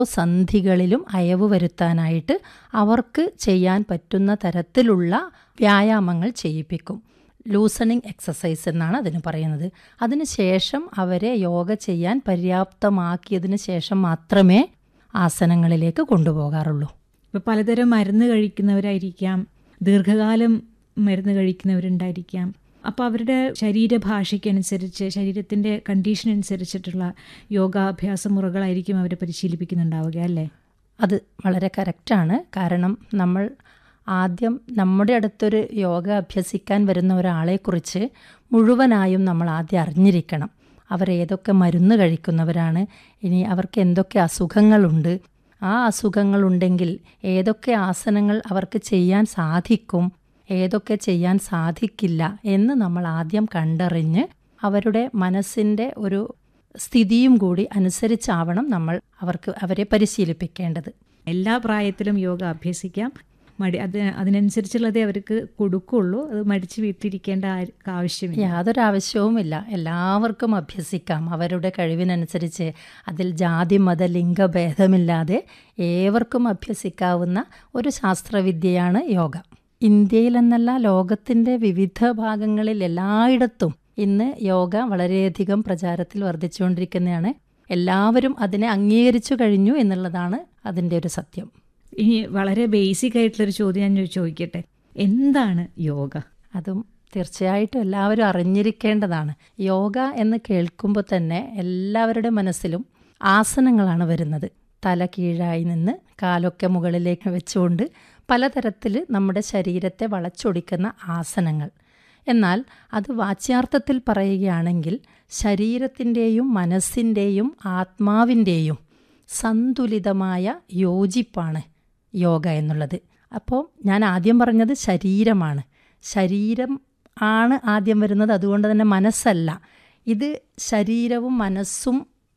സന്ധികളിലും അയവ് വരുത്താനായിട്ട് അവർക്ക് ചെയ്യാൻ പറ്റുന്ന തരത്തിലുള്ള വ്യായാമങ്ങൾ ചെയ്യിപ്പിക്കും ലൂസണിങ് എക്സസൈസ് എന്നാണ് അതിന് പറയുന്നത് അതിനുശേഷം അവരെ യോഗ ചെയ്യാൻ പര്യാപ്തമാക്കിയതിന് ശേഷം മാത്രമേ ആസനങ്ങളിലേക്ക് കൊണ്ടുപോകാറുള്ളൂ ഇപ്പോൾ പലതരം മരുന്ന് കഴിക്കുന്നവരായിരിക്കാം ദീർഘകാലം മരുന്ന് കഴിക്കുന്നവരുണ്ടായിരിക്കാം അപ്പോൾ അവരുടെ ശരീരഭാഷയ്ക്കനുസരിച്ച് ശരീരത്തിൻ്റെ കണ്ടീഷൻ അനുസരിച്ചിട്ടുള്ള യോഗാഭ്യാസ മുറകളായിരിക്കും അവരെ പരിശീലിപ്പിക്കുന്നുണ്ടാവുക അല്ലേ അത് വളരെ കറക്റ്റാണ് കാരണം നമ്മൾ ആദ്യം നമ്മുടെ അടുത്തൊരു യോഗ അഭ്യസിക്കാൻ വരുന്ന ഒരാളെക്കുറിച്ച് മുഴുവനായും നമ്മൾ ആദ്യം അറിഞ്ഞിരിക്കണം അവർ ഏതൊക്കെ മരുന്ന് കഴിക്കുന്നവരാണ് ഇനി അവർക്ക് എന്തൊക്കെ അസുഖങ്ങളുണ്ട് ആ അസുഖങ്ങളുണ്ടെങ്കിൽ ഏതൊക്കെ ആസനങ്ങൾ അവർക്ക് ചെയ്യാൻ സാധിക്കും ഏതൊക്കെ ചെയ്യാൻ സാധിക്കില്ല എന്ന് നമ്മൾ ആദ്യം കണ്ടറിഞ്ഞ് അവരുടെ മനസ്സിൻ്റെ ഒരു സ്ഥിതിയും കൂടി അനുസരിച്ചാവണം നമ്മൾ അവർക്ക് അവരെ പരിശീലിപ്പിക്കേണ്ടത് എല്ലാ പ്രായത്തിലും യോഗ അഭ്യസിക്കാം മടി അത് അതിനനുസരിച്ചുള്ളതേ അവർക്ക് കൊടുക്കുള്ളൂ അത് മടിച്ച് വീട്ടിലിരിക്കേണ്ട ആ- ആവശ്യമില്ല യാതൊരു ആവശ്യവുമില്ല എല്ലാവർക്കും അഭ്യസിക്കാം അവരുടെ കഴിവിനനുസരിച്ച് അതിൽ ജാതി മത ലിംഗഭേദമില്ലാതെ ഏവർക്കും അഭ്യസിക്കാവുന്ന ഒരു ശാസ്ത്രവിദ്യയാണ് യോഗ ഇന്ത്യയിലെന്നല്ല ലോകത്തിൻ്റെ വിവിധ ഭാഗങ്ങളിൽ എല്ലായിടത്തും ഇന്ന് യോഗ വളരെയധികം പ്രചാരത്തിൽ വർദ്ധിച്ചുകൊണ്ടിരിക്കുന്നതാണ് എല്ലാവരും അതിനെ അംഗീകരിച്ചു കഴിഞ്ഞു എന്നുള്ളതാണ് അതിൻ്റെ ഒരു സത്യം ഇനി വളരെ ബേസിക് ആയിട്ടുള്ളൊരു ചോദ്യം ഞാൻ ചോ- ചോദിക്കട്ടെ എന്താണ് യോഗ അതും തീർച്ചയായിട്ടും എല്ലാവരും അറിഞ്ഞിരിക്കേണ്ടതാണ് യോഗ എന്ന് കേൾക്കുമ്പോൾ തന്നെ എല്ലാവരുടെ മനസ്സിലും ആസനങ്ങളാണ് വരുന്നത് തല കീഴായി നിന്ന് കാലൊക്കെ മുകളിലേക്ക് വെച്ചുകൊണ്ട് പലതരത്തിൽ നമ്മുടെ ശരീരത്തെ വളച്ചൊടിക്കുന്ന ആസനങ്ങൾ എന്നാൽ അത് വാച്യാർത്ഥത്തിൽ പറയുകയാണെങ്കിൽ ശരീരത്തിൻ്റെയും മനസ്സിൻ്റെയും ആത്മാവിൻ്റെയും സന്തുലിതമായ യോജിപ്പാണ് യോഗ എന്നുള്ളത് അപ്പോൾ ഞാൻ ആദ്യം പറഞ്ഞത് ശരീരമാണ് ശരീരം ആണ് ആദ്യം വരുന്നത് അതുകൊണ്ട് തന്നെ മനസ്സല്ല ഇത് ശരീരവും മനസ്സും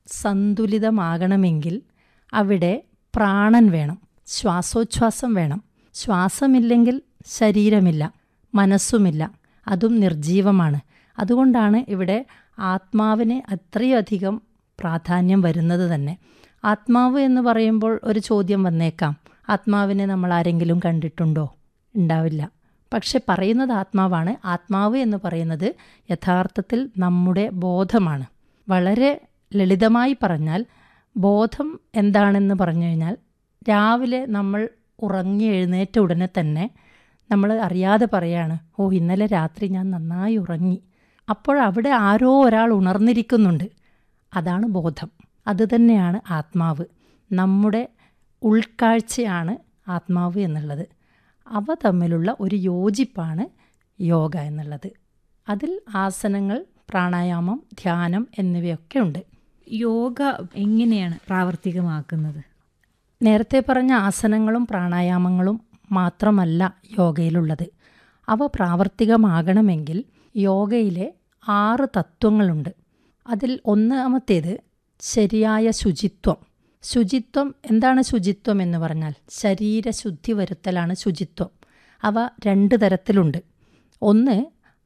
സന്തുലിതമാകണമെങ്കിൽ അവിടെ പ്രാണൻ വേണം ശ്വാസോച്ഛ്വാസം വേണം ശ്വാസമില്ലെങ്കിൽ ശരീരമില്ല മനസ്സുമില്ല അതും നിർജീവമാണ് അതുകൊണ്ടാണ് ഇവിടെ ആത്മാവിന് അത്രയധികം പ്രാധാന്യം വരുന്നത് തന്നെ ആത്മാവ് എന്ന് പറയുമ്പോൾ ഒരു ചോദ്യം വന്നേക്കാം ആത്മാവിനെ നമ്മൾ ആരെങ്കിലും കണ്ടിട്ടുണ്ടോ ഉണ്ടാവില്ല പക്ഷെ പറയുന്നത് ആത്മാവാണ് ആത്മാവ് എന്ന് പറയുന്നത് യഥാർത്ഥത്തിൽ നമ്മുടെ ബോധമാണ് വളരെ ലളിതമായി പറഞ്ഞാൽ ബോധം എന്താണെന്ന് പറഞ്ഞു കഴിഞ്ഞാൽ രാവിലെ നമ്മൾ ഉറങ്ങി എഴുന്നേറ്റ ഉടനെ തന്നെ നമ്മൾ അറിയാതെ പറയാണ് ഓ ഇന്നലെ രാത്രി ഞാൻ നന്നായി ഉറങ്ങി അപ്പോൾ അവിടെ ആരോ ഒരാൾ ഉണർന്നിരിക്കുന്നുണ്ട് അതാണ് ബോധം അതുതന്നെയാണ് ആത്മാവ് നമ്മുടെ ഉൾക്കാഴ്ചയാണ് ആത്മാവ് എന്നുള്ളത് അവ തമ്മിലുള്ള ഒരു യോജിപ്പാണ് യോഗ എന്നുള്ളത് അതിൽ ആസനങ്ങൾ പ്രാണായാമം ധ്യാനം എന്നിവയൊക്കെ ഉണ്ട് യോഗ എങ്ങനെയാണ് പ്രാവർത്തികമാക്കുന്നത് നേരത്തെ പറഞ്ഞ ആസനങ്ങളും പ്രാണായാമങ്ങളും മാത്രമല്ല യോഗയിലുള്ളത് അവ പ്രാവർത്തികമാകണമെങ്കിൽ യോഗയിലെ ആറ് തത്വങ്ങളുണ്ട് അതിൽ ഒന്നാമത്തേത് ശരിയായ ശുചിത്വം ശുചിത്വം എന്താണ് ശുചിത്വം എന്ന് പറഞ്ഞാൽ ശരീരശുദ്ധി വരുത്തലാണ് ശുചിത്വം അവ രണ്ട് തരത്തിലുണ്ട് ഒന്ന്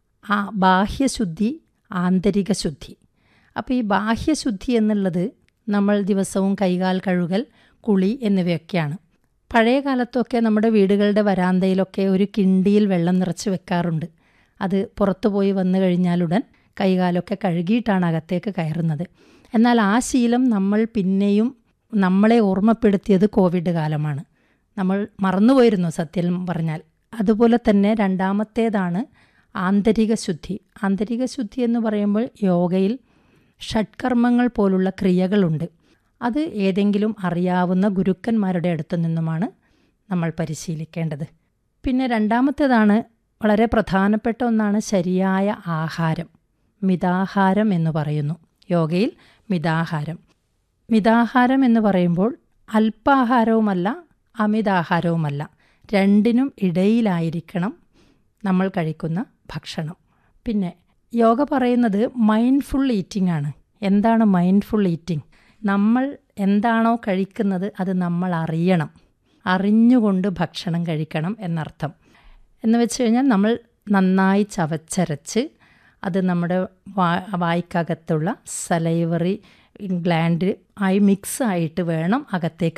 ആ ബാഹ്യശുദ്ധി ആന്തരിക ശുദ്ധി അപ്പോൾ ഈ ബാഹ്യശുദ്ധി എന്നുള്ളത് നമ്മൾ ദിവസവും കൈകാൽ കഴുകൽ കുളി എന്നിവയൊക്കെയാണ് പഴയ കാലത്തൊക്കെ നമ്മുടെ വീടുകളുടെ വരാന്തയിലൊക്കെ ഒരു കിണ്ടിയിൽ വെള്ളം നിറച്ച് വെക്കാറുണ്ട് അത് പുറത്തു പോയി വന്നു കഴിഞ്ഞാലുടൻ കൈകാലൊക്കെ കഴുകിയിട്ടാണ് അകത്തേക്ക് കയറുന്നത് എന്നാൽ ആ ശീലം നമ്മൾ പിന്നെയും നമ്മളെ ഓർമ്മപ്പെടുത്തിയത് കോവിഡ് കാലമാണ് നമ്മൾ മറന്നുപോയിരുന്നു സത്യം പറഞ്ഞാൽ അതുപോലെ തന്നെ രണ്ടാമത്തേതാണ് ആന്തരിക ശുദ്ധി ആന്തരിക ശുദ്ധി എന്ന് പറയുമ്പോൾ യോഗയിൽ ഷഡ്കർമ്മങ്ങൾ പോലുള്ള ക്രിയകളുണ്ട് അത് ഏതെങ്കിലും അറിയാവുന്ന ഗുരുക്കന്മാരുടെ അടുത്തു നിന്നുമാണ് നമ്മൾ പരിശീലിക്കേണ്ടത് പിന്നെ രണ്ടാമത്തേതാണ് വളരെ പ്രധാനപ്പെട്ട ഒന്നാണ് ശരിയായ ആഹാരം മിതാഹാരം എന്ന് പറയുന്നു യോഗയിൽ മിതാഹാരം മിതാഹാരം എന്ന് പറയുമ്പോൾ അല്പാഹാരവുമല്ല അമിതാഹാരവുമല്ല രണ്ടിനും ഇടയിലായിരിക്കണം നമ്മൾ കഴിക്കുന്ന ഭക്ഷണം പിന്നെ യോഗ പറയുന്നത് മൈൻഡ്ഫുൾ ഈറ്റിംഗ് ആണ് എന്താണ് മൈൻഡ്ഫുൾ ഈറ്റിംഗ് നമ്മൾ എന്താണോ കഴിക്കുന്നത് അത് നമ്മൾ അറിയണം അറിഞ്ഞുകൊണ്ട് ഭക്ഷണം കഴിക്കണം എന്നർത്ഥം എന്ന് വെച്ച് കഴിഞ്ഞാൽ നമ്മൾ നന്നായി ചവച്ചരച്ച് അത് നമ്മുടെ വാ വായ്ക്കകത്തുള്ള സലൈവറി ഗ്ലാൻഡ് ആയി മിക്സ് ആയിട്ട് വേണം അകത്തേക്ക്